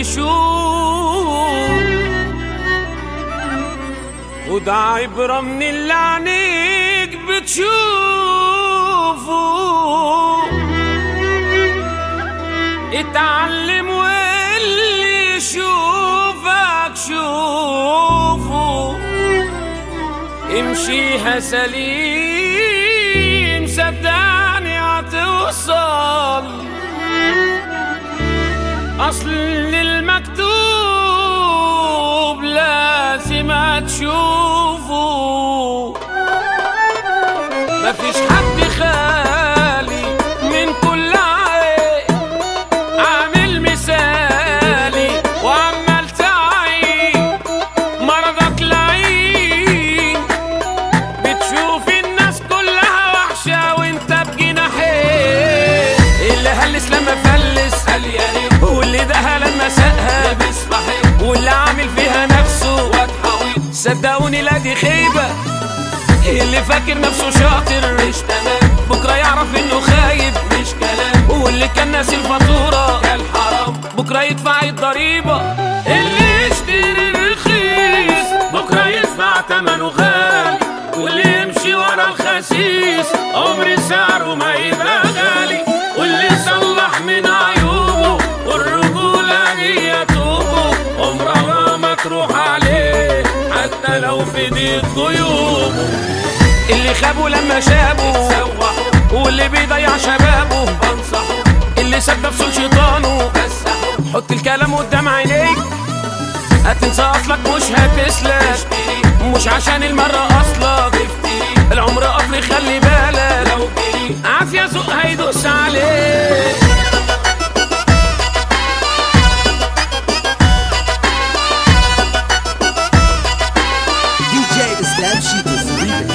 وشوف وده عبرة من اللي عينيك بتشوفه اتعلم واللي يشوفك شوفه امشيها سليم صدقني هتوصل اصل المكتوب لازم تشوفه مفيش حد خالي من كل عيب عامل مثالي وعمال تعيب مرضك لعين بتشوف الناس كلها وحشة وانت بجناحين اللي هلس لما فلس قال يا ريت واللي دها لما سقها لابس بحب واللي عامل فيها نفسه واتحويط صدقوني لا دي خيبة اللي فاكر نفسه شاطر مش تمام بكرة يعرف انه خايب مش كلام واللي كان ناسي الفاتورة الحرام بكرة يدفع الضريبة اللي يشتري رخيص بكرة يدفع تمنه غالي واللي يمشي ورا الخسيس عمر سعره ما يبقى غالي واللي يصلح من عيوبه والرجولة هي توبه عمرها ما تروح عليه حتى لو في ضيق غيوبه اللي خابوا لما شابوا سوحوا واللي بيضيع شبابه بنصحوا اللي ساب نفسه لشيطانه مسحوا حط الكلام قدام عينيك هتنسى اصلك مش هتسلك اشتري مش عشان المرة اصلك تفتري العمر قطر خلي بالك لو جري عافية سوق هيدوس عليك DJ Islam Cheetos Remix.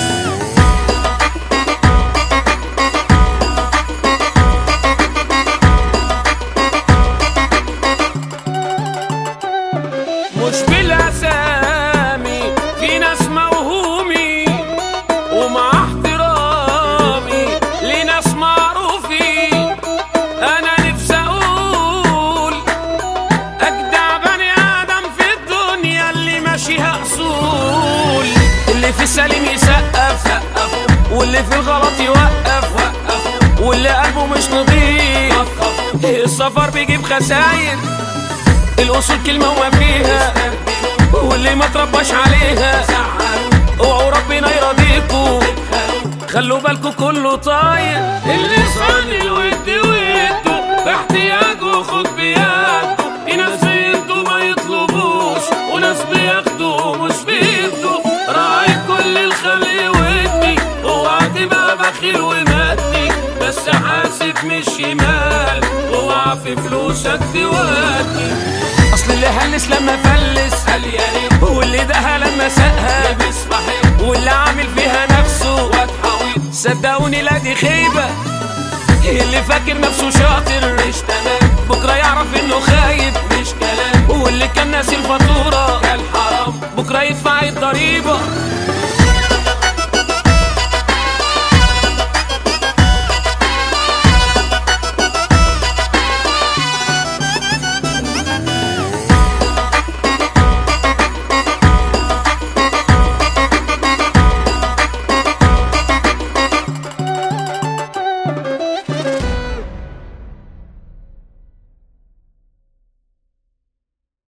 مش بالاسامي في ناس موهومي ومع احترامي لناس معروفين انا نفسي اقول اجدع بني ادم في الدنيا اللي ماشيها اصول اللي في السليم يسقف سقفوا واللي في الغلط يوقف وقفوا واللي قلبه مش نضيف وقفوا السفر بيجيب خساير الاصول كلمه وما فيها استرجلوا واللي ما ترباش عليها زعلوا اوعوا ربنا يرضيكوا خلوا خلوا بالكوا كله طاير اللي صان الود وده باحتياجه خد بيده في ناس بيدوا ما يطلبوش وناس بياخدوا مش بيدوا راعي كل الخلق ودي اوعى تبقى بخيل ومادي بس حاسب مش شمال اوعى في فلوسك تودي اصل اللي هلس لما فلس قال يا ريت واللي دها لما سقها لابس بحب واللي عامل فيها نفسه واتحويط صدقوني لا دي خيبة اللي فاكر نفسه شاطر مش تمام بكرة يعرف انه خايب مش كلام